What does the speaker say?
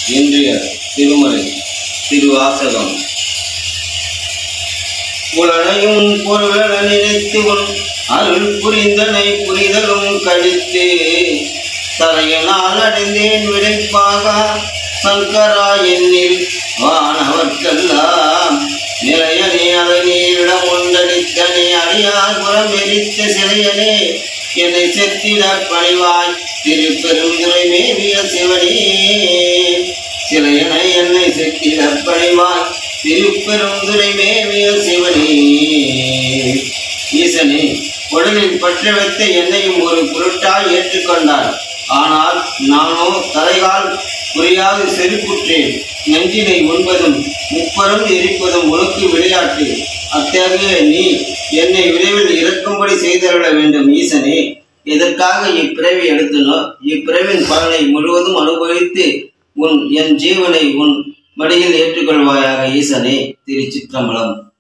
இன்றைய திருமறை திருவாசகம் புலனையும் பொருளென நினைத்து உன் அருள் புரிந்தனை புரிதலும் கழித்து தரையனால் அடைந்தேன் விடைப்பாக சங்கரா என்னில் வானவர்க்கெல்லாம் நிலையனே அதனீரிடம் ஒன்றடித்தனே அடியார் புறம் எரித்த சிலையனே என்னை செத்திட பணிவாய் திருப்பெருந்துரை மேவிய சிவனே சிலையன என்னை செத்திட பணிவாய் திருப்பெருந்துரை மேவிய சிவனே ஈசனே உடலில் பற்ற வைத்த என்னையும் ஒரு பொருட்டாய் ஏற்றுக்கொண்டார் ஆனால் நானோ தலைகால் புரியாது செருப்புற்றேன் நெஞ்சினை உண்பதும் முப்பரும் எரிப்பதும் உனக்கு விளையாட்டு அத்தகைய நீ என்னை விரைவில் இறக்கும்படி செய்தருள வேண்டும் ஈசனே எதற்காக இப்பிறவி எடுத்தனோ இப்பிறவின் பலனை முழுவதும் அனுபவித்து உன் என் ஜீவனை உன் மடியில் ஏற்றுக்கொள்வாயாக ஈசனே திருச்சிற்றம்பலம்